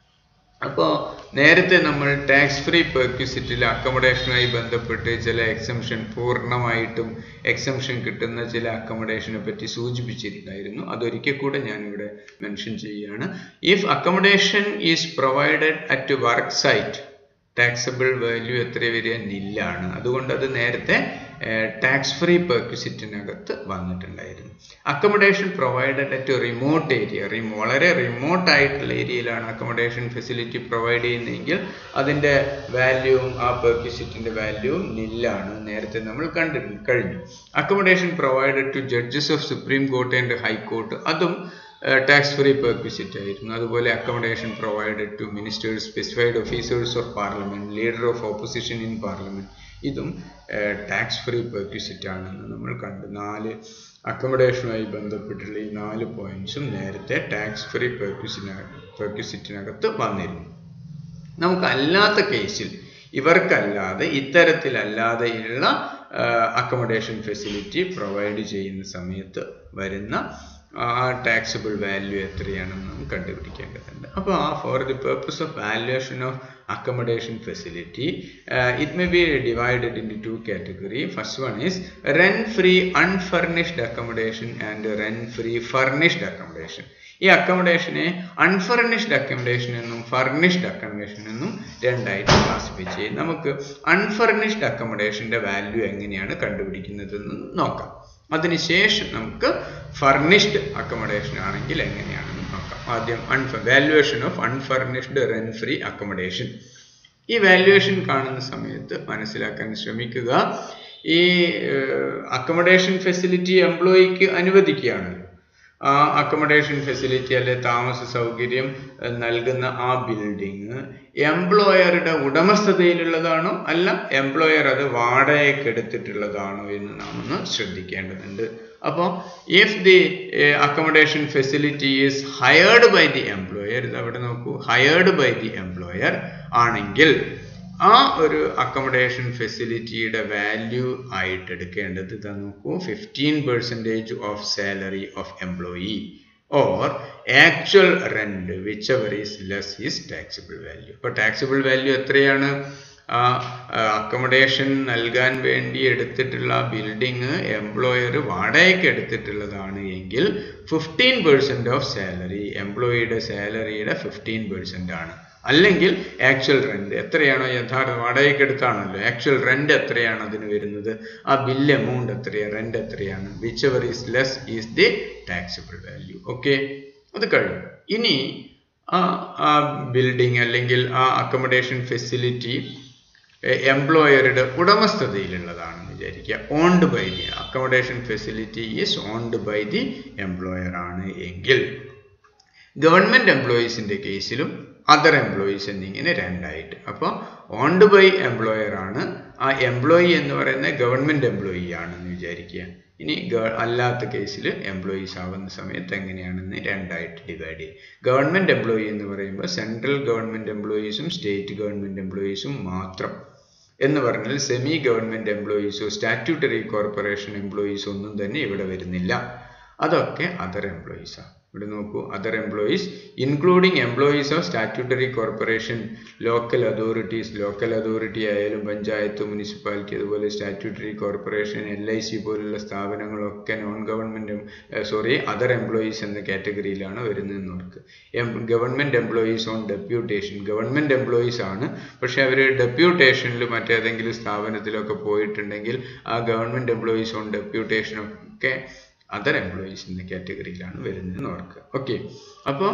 അപ്പോൾ നേരത്തെ നമ്മൾ ടാക്സ് ഫ്രീ പെർക്യൂസിറ്റിൽ അക്കോമഡേഷനുമായി ബന്ധപ്പെട്ട് ചില എക്സംഷൻ പൂർണ്ണമായിട്ടും എക്സംഷൻ കിട്ടുന്ന ചില അക്കോമഡേഷനെ പറ്റി സൂചിപ്പിച്ചിട്ടുണ്ടായിരുന്നു അതൊരിക്കൽ കൂടെ ഞാനിവിടെ മെൻഷൻ ചെയ്യുകയാണ് if accommodation is provided at work site taxable value എത്ര വരിക നില്ലാണ് അതുകൊണ്ട് അത് നേരത്തെ ടാക്സ് ഫ്രീ പെർക്യൂസിറ്റിനകത്ത് വന്നിട്ടുണ്ടായിരുന്നു accommodation provided at remote area remote വളരെ റിമോട്ട് ആയിട്ടുള്ള ഏരിയയിലാണ് അക്കോമഡേഷൻ ഫെസിലിറ്റി പ്രൊവൈഡ് ചെയ്യുന്നതെങ്കിൽ അതിൻ്റെ വാല്യൂവും ആ പെർക്യൂസിറ്റിൻ്റെ വാല്യൂവും നില്ലാണ് നേരത്തെ നമ്മൾ കണ്ടു കഴിഞ്ഞു accommodation provided to judges of supreme court and high court അതും ടാക്സ് ഫ്രീ പെർക്വിസിറ്റ് ആയിരുന്നു അതുപോലെ accommodation provided to ministers specified officers of parliament leader of opposition in parliament ഇതും ടാക്സ് ഫ്രീ പെർക്വിസിറ്റ് ആണെന്ന് നമ്മൾ കണ്ടു നാല് അക്കോമഡേഷനുമായി ബന്ധപ്പെട്ടുള്ള ഈ നാല് പോയിന്റ്സും നേരത്തെ ടാക്സ് ഫ്രീ പെർക്വിസിന പെർക്വിസിറ്റിനകത്ത് വന്നിരുന്നു നമുക്ക് അല്ലാത്ത കേസിൽ ഇവർക്കല്ലാതെ ഇത്തരത്തിലല്ലാതെയുള്ള അക്കോമഡേഷൻ ഫെസിലിറ്റി പ്രൊവൈഡ് ചെയ്യുന്ന സമയത്ത് വരുന്ന ആ ടാക്സബിൾ വാല്യൂ എത്രയാണെന്ന് നാം കണ്ടുപിടിക്കേണ്ടതുണ്ട് അപ്പോൾ ആ for the purpose of valuation of accommodation facility uh, it may be divided into two category first one is rent free unfurnished accommodation and rent free furnished accommodation ഈ അക്കോമഡേഷനെ അൺഫർണിഷ്ഡ് അക്കോമഡേഷൻ എന്നും furnished accommodation എന്നും രണ്ടായിട്ട് classify ചെയ്യും നമുക്ക് unfurnished അക്കോമഡേഷന്റെ value എങ്ങനെയാണ് കണ്ടുപിടിക്കുന്നതെന്ന് നോക്കാം അതിനുശേഷം നമുക്ക് ഫർണിഷ്ഡ് അക്കോമഡേഷൻ ആണെങ്കിൽ എങ്ങനെയാണെന്ന് നോക്കാം ആദ്യം അൺഫ valuation of unfurnished rent free accommodation ഈ വാല്യുവേഷൻ കാണുന്ന സമയത്ത് മനസ്സിലാക്കാൻ ശ്രമിക്കുക ഈ അക്കോമഡേഷൻ ഫെസിലിറ്റി എംപ്ലോയിക്ക് അനുവദിക്കുകയാണല്ലോ ആ അക്കോമഡേഷൻ ഫെസിലിറ്റി അല്ലെ താമസ സൗകര്യം നൽകുന്ന ആ ബിൽഡിങ് എംപ്ലോയറുടെ ഉടമസ്ഥതയിലുള്ളതാണോ അല്ല എംപ്ലോയർ അത് വാടകയ്ക്ക് എടുത്തിട്ടുള്ളതാണോ എന്ന് നാം ഒന്ന് ശ്രദ്ധിക്കേണ്ടതുണ്ട് അപ്പോൾ if the accommodation facility is hired by the employer ഇത് അവിടെ നോക്കൂ ഹയേർഡ് ബൈ ദി എംപ്ലോയർ ആണെങ്കിൽ ആ ഒരു അക്കോമഡേഷൻ ഫെസിലിറ്റിയുടെ വാല്യൂ ആയിട്ട് എടുക്കേണ്ടത് ഇതാ നോക്കൂ fifteen percentage of salary of employee or actual rent which ever is less is taxable value അപ്പോൾ ടാക്സിബിൾ വാല്യൂ എത്രയാണ് ആ അക്കോമഡേഷൻ നൽകാൻ വേണ്ടി എടുത്തിട്ടുള്ള ബിൽഡിങ് എംപ്ലോയർ വാടകയ്ക്ക് എടുത്തിട്ടുള്ളതാണ് എങ്കിൽ ഫിഫ്റ്റീൻ പെർസെൻറ്റ് ഓഫ് സാലറി എംപ്ലോയിയുടെ സാലറിയുടെ ഫിഫ്റ്റീൻ പെർസെൻ്റ് ആണ് അല്ലെങ്കിൽ ആക്ച്വൽ റെന്റ് എത്രയാണോ യഥാർത്ഥ വാടകയ്ക്ക് എടുത്താണല്ലോ ആക്ച്വൽ റെന്റ് എത്രയാണ് അതിന് വരുന്നത് ആ ബില്ല് എമൗണ്ട് എത്രയാണ് റെന്റ് എത്രയാണ് which ever is less is the taxable value okay അത് കഴിഞ്ഞു ഇനി ആ ആ ബിൽഡിംഗ് അല്ലെങ്കിൽ ആ അക്കോമഡേഷൻ ഫെസിലിറ്റി എംപ്ലോയറുടെ ഉടമസ്ഥതയിലുള്ളതാണെന്ന് വിചാരിക്കുക owned by the accommodation facility is owned by the employer ആണ് എങ്കിൽ ഗവൺമെൻറ് എംപ്ലോയീസിൻ്റെ കേസിലും അതർ എംപ്ലോയീസ് എന്നിങ്ങനെ രണ്ടായിട്ട് അപ്പോൾ ഓൺഡ് ബൈ എംപ്ലോയർ ആണ് ആ എംപ്ലോയി എന്ന് പറയുന്നത് ഗവൺമെൻറ് എംപ്ലോയി ആണെന്ന് വിചാരിക്കുക ഇനി അല്ലാത്ത കേസിൽ എംപ്ലോയീസ് ആവുന്ന സമയത്ത് എങ്ങനെയാണെന്ന് രണ്ടായിട്ട് ഡിവൈഡ് ചെയ്യും ഗവൺമെൻറ് എംപ്ലോയി എന്ന് പറയുമ്പോൾ സെൻട്രൽ ഗവൺമെൻറ് എംപ്ലോയീസും സ്റ്റേറ്റ് ഗവൺമെൻറ് എംപ്ലോയീസും മാത്രം എന്ന് പറഞ്ഞാൽ സെമി ഗവൺമെൻറ് എംപ്ലോയീസോ സ്റ്റാറ്റ്യൂട്ടറി കോർപ്പറേഷൻ എംപ്ലോയീസോ ഒന്നും തന്നെ ഇവിടെ വരുന്നില്ല അതൊക്കെ അതർ എംപ്ലോയീസാണ് ഇവിടെ നോക്കൂ other employees including employees of statutory corporation local authorities local authority ആയാലും പഞ്ചായത്ത് മുനിസിപ്പാലിറ്റി അതുപോലെ statutory corporation L I C പോലുള്ള സ്ഥാപനങ്ങളൊക്കെ non government sorry other employees എന്ന കാറ്റഗറിയിലാണ് വരുന്നതെന്ന് ഓർക്ക് government employees on deputation government employees ആണ് പക്ഷേ അവർ ഡെപ്യൂട്ടേഷനിൽ മറ്റേതെങ്കിലും സ്ഥാപനത്തിലൊക്കെ പോയിട്ടുണ്ടെങ്കിൽ ആ ഗവൺമെൻറ് എംപ്ലോയീസ് ഓൺ ഡെപ്യൂട്ടേഷനൊക്കെ അതർ എംപ്ലോയീസ് എന്ന കാറ്റഗറിയിലാണ് വരുന്നത് ഓർക്കുക ഓക്കെ അപ്പോൾ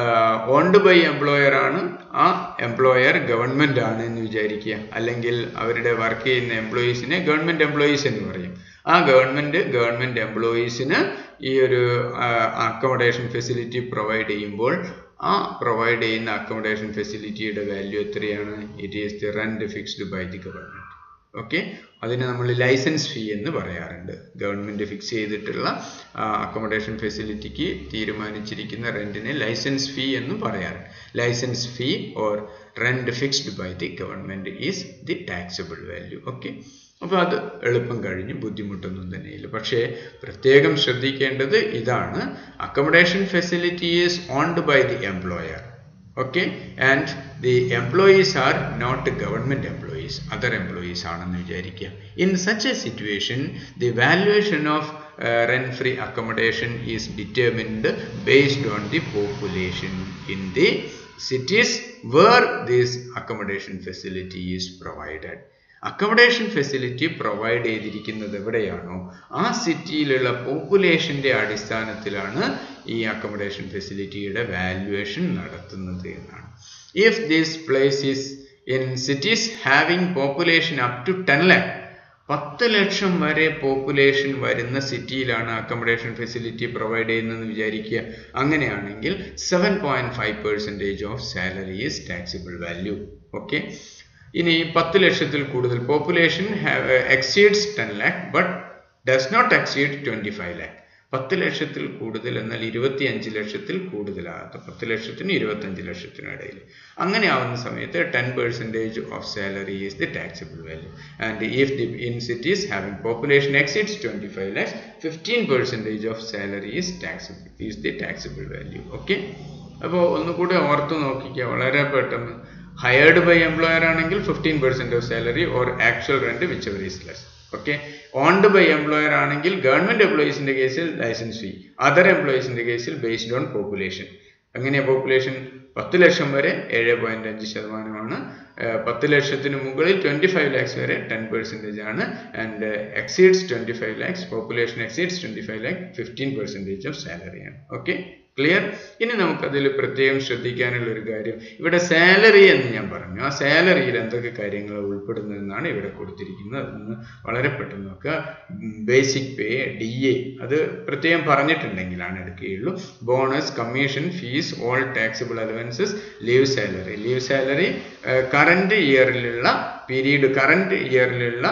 ഓൺഡ് ബൈ എംപ്ലോയർ ആണ് ആ എംപ്ലോയർ ഗവൺമെന്റ് ആണ് എന്ന് വിചാരിക്കുക അല്ലെങ്കിൽ അവരുടെ വർക്ക് ചെയ്യുന്ന എംപ്ലോയീസിനെ ഗവൺമെന്റ് എംപ്ലോയീസ് എന്ന് പറയും ആ ഗവൺമെന്റ് ഗവൺമെന്റ് എംപ്ലോയീസിന് ഈ ഒരു അക്കോമഡേഷൻ ഫെസിലിറ്റി പ്രൊവൈഡ് ചെയ്യുമ്പോൾ ആ പ്രൊവൈഡ് ചെയ്യുന്ന അക്കോമഡേഷൻ ഫെസിലിറ്റിയുടെ വാല്യൂ എത്രയാണ് it is the rent fixed by the government okay അതിന് നമ്മൾ ലൈസൻസ് ഫീ എന്ന് പറയാറുണ്ട് ഗവൺമെന്റ് ഫിക്സ് ചെയ്തിട്ടുള്ള അക്കോമഡേഷൻ ഫെസിലിറ്റിക്ക് തീരുമാനിച്ചിരിക്കുന്ന റെന്റിനെ ലൈസൻസ് ഫീ എന്ന് പറയാറുണ്ട് licence fee or rent fixed by the government is the taxable value okay അപ്പോൾ അത് എളുപ്പം കഴിഞ്ഞ് ബുദ്ധിമുട്ടൊന്നും തന്നെയില്ല പക്ഷേ പ്രത്യേകം ശ്രദ്ധിക്കേണ്ടത് ഇതാണ് accommodation facility is owned by the employer okay and the employees are not government employees other employees ആണെന്ന് വിചാരിക്കുക in such a situation the valuation of uh, rent free accommodation is determined based on the population in the cities where this accommodation facility is provided accommodation facility provide ചെയ്തിരിക്കുന്നത് എവിടെയാണോ ആ സിറ്റിയിലുള്ള പോപ്പുലേഷന്റെ അടിസ്ഥാനത്തിലാണ് ഈ accommodation ഫെസിലിറ്റിയുടെ valuation നടത്തുന്നത് എന്നാണ് if this place is in cities having population up to ten lakh പത്ത് ലക്ഷം വരെ പോപ്പുലേഷൻ വരുന്ന സിറ്റിയിലാണ് അക്കോമഡേഷൻ ഫെസിലിറ്റി പ്രൊവൈഡ് ചെയ്യുന്നതെന്ന് വിചാരിക്കുക അങ്ങനെയാണെങ്കിൽ seven point five percentage of salary is taxable value okay ഇനി പത്ത് ലക്ഷത്തിൽ കൂടുതൽ population exceeds ten lakh but does not exceed twenty five lakh പത്ത് ലക്ഷത്തിൽ കൂടുതൽ എന്നാൽ ഇരുപത്തി അഞ്ച് ലക്ഷത്തിൽ കൂടുതലാകാത്ത പത്ത് ലക്ഷത്തിനും ഇരുപത്തഞ്ച് ലക്ഷത്തിനും ഇടയിൽ അങ്ങനെ ആവുന്ന സമയത്ത് ten percentage of salary is the taxable value and if the in cities having population exceeds twenty five lakhs fifteen percentage of salary is taxable is the taxable value okay അപ്പോൾ ഒന്നുകൂടി ഓർത്ത് നോക്കിക്കുക വളരെ പെട്ടെന്ന് ഹയർഡ് ബൈ എംപ്ലോയർ ആണെങ്കിൽ fifteen percent of salary or actual rent which ever is less okay owned by employer ആണെങ്കിൽ government എംപ്ലോയീസിന്റെ കേസിൽ ലൈസൻസ് ഫീ അതർ എംപ്ലോയീസിന്റെ കേസിൽ ബേസ്ഡ് ഓൺ പോപ്പുലേഷൻ എങ്ങനെയാ പോപ്പുലേഷൻ പത്ത് ലക്ഷം വരെ ഏഴ് പോയിന്റ് അഞ്ച് ശതമാനമാണ് പത്ത് ലക്ഷത്തിന് മുകളിൽ ട്വന്റി ഫൈവ് ലാക്സ് വരെ ടെൻ പെർസെൻറ്റേജ് ആണ് and exceeds twenty five lakhs population exceeds twenty five lakh fifteen percentage of സാലറിയാണ് ഓക്കെ ക്ലിയർ ഇനി നമുക്കതിൽ പ്രത്യേകം ശ്രദ്ധിക്കാനുള്ള ഒരു കാര്യം ഇവിടെ സാലറി എന്ന് ഞാൻ പറഞ്ഞു ആ സാലറിയിൽ എന്തൊക്കെ കാര്യങ്ങൾ ഉൾപ്പെടുന്നതെന്നാണ് ഇവിടെ കൊടുത്തിരിക്കുന്നത് അതൊന്ന് വളരെ പെട്ടെന്ന് നോക്കുക ബേസിക് പേ ഡി എ അത് പ്രത്യേകം പറഞ്ഞിട്ടുണ്ടെങ്കിലാണ് എടുക്കുകയുള്ളൂ bonus commission fees all taxable allowances leave salary leave salary current ഇയറിലുള്ള പീരീഡ് കറണ്ട് ഇയറിലുള്ള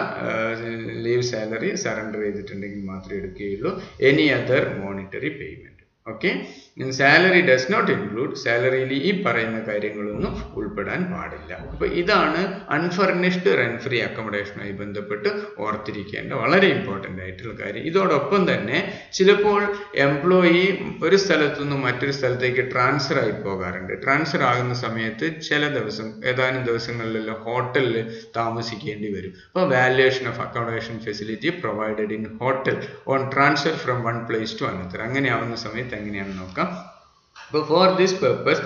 ലീവ് സാലറി സറണ്ടർ ചെയ്തിട്ടുണ്ടെങ്കിൽ മാത്രമേ എടുക്കുകയുള്ളൂ any other monetary payment okay salary does not include സാലറിയിൽ ഈ പറയുന്ന കാര്യങ്ങളൊന്നും ഉൾപ്പെടാൻ പാടില്ല അപ്പൊ ഇതാണ് അൺഫർണിഷ്ഡ് റെന്റ് ഫ്രീ അക്കോമഡേഷനുമായി ബന്ധപ്പെട്ട് ഓർത്തിരിക്കേണ്ട വളരെ ഇമ്പോർട്ടൻ്റ് ആയിട്ടുള്ള കാര്യം ഇതോടൊപ്പം തന്നെ ചിലപ്പോൾ എംപ്ലോയി ഒരു സ്ഥലത്തു നിന്നും മറ്റൊരു സ്ഥലത്തേക്ക് ട്രാൻസ്ഫർ ആയി പോകാറുണ്ട് ട്രാൻസ്ഫർ ആകുന്ന സമയത്ത് ചില ദിവസം ഏതാനും ദിവസങ്ങളിലെല്ലാം ഹോട്ടലിൽ താമസിക്കേണ്ടി വരും അപ്പോൾ valuation of accommodation facility provided in hotel on transfer from one place to another അങ്ങനെ ആവുന്ന സമയത്ത് എങ്ങനെയാണെന്ന് നോക്കാം അപ്പോൾ for this purpose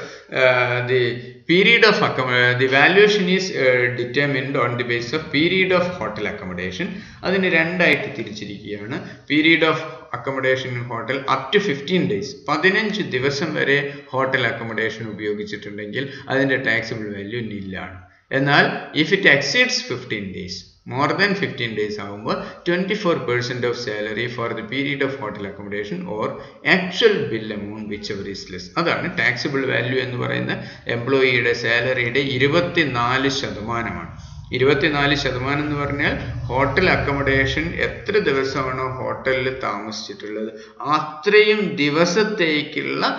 the period of the valuation is uh, determined on the basis of period of hotel accommodation അതിന് രണ്ടായിട്ട് തിരിച്ചിരിക്കുകയാണ് period of accommodation in hotel up to fifteen days പതിനഞ്ച് ദിവസം വരെ ഹോട്ടൽ അക്കോമഡേഷൻ ഉപയോഗിച്ചിട്ടുണ്ടെങ്കിൽ അതിൻ്റെ ടാക്സിബിൾ വാല്യൂ നില്ലാണ് എന്നാൽ if it exceeds fifteen days more than fifteen days ആകുമ്പോൾ twenty four percent of salary for the period of hotel accommodation or actual bill amount which ever is less അതാണ് taxable value എന്ന് പറയുന്ന എംപ്ലോയിയുടെ സാലറിയുടെ ഇരുപത്തിനാല് ശതമാനമാണ് ഇരുപത്തിനാല് ശതമാനം എന്ന് പറഞ്ഞാൽ ഹോട്ടൽ അക്കോമഡേഷൻ എത്ര ദിവസമാണോ ഹോട്ടലിൽ താമസിച്ചിട്ടുള്ളത് അത്രയും ദിവസത്തേക്കുള്ള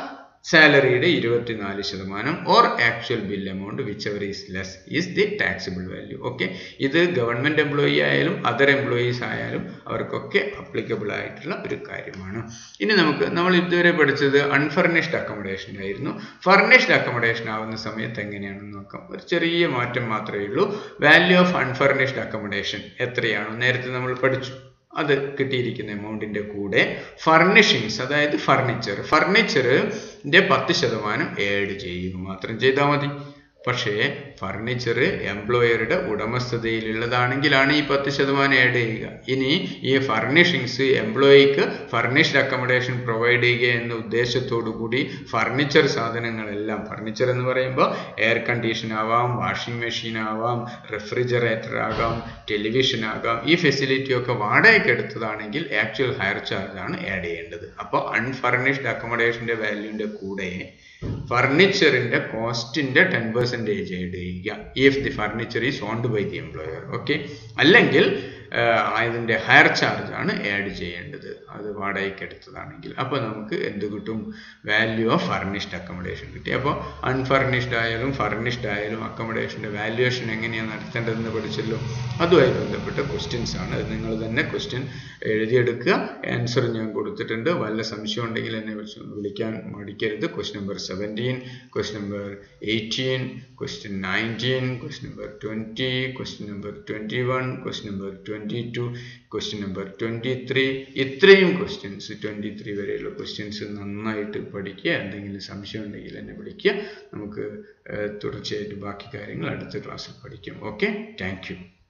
സാലറിയുടെ ഇരുപത്തിനാല് ശതമാനം or actual bill amount which ever is less is the taxable value okay ഇത് ഗവൺമെന്റ് എംപ്ലോയി ആയാലും അതർ എംപ്ലോയീസ് ആയാലും അവർക്കൊക്കെ അപ്ലിക്കബിൾ ആയിട്ടുള്ള ഒരു കാര്യമാണ് ഇനി നമുക്ക് നമ്മൾ ഇതുവരെ പഠിച്ചത് അൺഫർണിഷ്ഡ് അക്കോമഡേഷൻ ആയിരുന്നു ഫർണിഷ്ഡ് അക്കോമഡേഷൻ ആവുന്ന സമയത്ത് എങ്ങനെയാണെന്ന് നോക്കാം ഒരു ചെറിയ മാറ്റം മാത്രമേ ഉള്ളൂ വാല്യൂ ഓഫ് അൺഫർണിഷ്ഡ് അക്കോമഡേഷൻ എത്രയാണോ നേരത്തെ നമ്മൾ പഠിച്ചു അത് കിട്ടിയിരിക്കുന്ന എമൗണ്ടിന്റെ കൂടെ ഫർണിഷിങ്സ് അതായത് ഫർണിച്ചർ ഫർണിച്ചറിന്റെ പത്ത് ശതമാനം ആഡ് ചെയ്യുക മാത്രം ചെയ്താൽ മതി പക്ഷേ ഫർണിച്ചർ എംപ്ലോയറുടെ ഉടമസ്ഥതയിലുള്ളതാണെങ്കിലാണ് ഈ പത്ത് ശതമാനം ആഡ് ചെയ്യുക ഇനി ഈ ഫർണിഷിങ്സ് എംപ്ലോയിക്ക് ഫർണിഷ്ഡ് അക്കോമഡേഷൻ പ്രൊവൈഡ് ചെയ്യുക എന്ന ഉദ്ദേശത്തോടു കൂടി ഫർണിച്ചർ സാധനങ്ങളെല്ലാം ഫർണിച്ചർ എന്ന് പറയുമ്പോൾ എയർ കണ്ടീഷൻ ആവാം വാഷിംഗ് മെഷീൻ ആവാം റെഫ്രിജറേറ്റർ ആകാം ടെലിവിഷൻ ആകാം ഈ ഫെസിലിറ്റി ഒക്കെ വാടകയ്ക്ക് എടുത്തതാണെങ്കിൽ ആക്ച്വൽ ഹയർ ചാർജ് ആണ് ആഡ് ചെയ്യേണ്ടത് അപ്പോൾ അൺഫർണിഷ്ഡ് അക്കോമഡേഷന്റെ വാല്യൂന്റെ കൂടെ ഫർണിച്ചറിന്റെ കോസ്റ്റിന്റെ ടെൻ പെർസെൻറ്റേജ് ആഡ് ചെയ്യുക if the furniture is owned by the employer okay അല്ലെങ്കിൽ അതിൻ്റെ ഹയർ ചാർജ് ആണ് ആഡ് ചെയ്യേണ്ടത് അത് വാടകയ്ക്ക് എടുത്തതാണെങ്കിൽ അപ്പോൾ നമുക്ക് എന്ത് കിട്ടും വാല്യൂ ഓഫ് ഫർണിഷ്ഡ് അക്കോമഡേഷൻ കിട്ടി അപ്പോൾ അൺഫർണിഷ്ഡ് ആയാലും ഫർണിഷ്ഡ് ആയാലും അക്കോമഡേഷൻ്റെ വാല്യുവേഷൻ എങ്ങനെയാണ് നടത്തേണ്ടതെന്ന് പഠിച്ചല്ലോ അതുമായി ബന്ധപ്പെട്ട ക്വസ്റ്റ്യൻസ് ആണ് അത് നിങ്ങൾ തന്നെ ക്വസ്റ്റ്യൻ എഴുതിയെടുക്കുക ആൻസർ ഞാൻ കൊടുത്തിട്ടുണ്ട് വല്ല സംശയം ഉണ്ടെങ്കിൽ എന്നെ വിളിക്കാൻ മടിക്കരുത് question number seventeen question number eighteen question nineteen question number twenty question number twenty one question number twenty two question number twenty three ഇത്രയും ക്വസ്റ്റ്യൻസ് ട്വൻറ്റി ത്രീ വരെയുള്ള ക്വസ്റ്റ്യൻസ് നന്നായിട്ട് പഠിക്കുക എന്തെങ്കിലും സംശയം ഉണ്ടെങ്കിൽ എന്നെ വിളിക്കുക നമുക്ക് തുടർച്ചയായിട്ട് ബാക്കി കാര്യങ്ങൾ അടുത്ത ക്ലാസ്സിൽ പഠിക്കാം ഓക്കെ താങ്ക്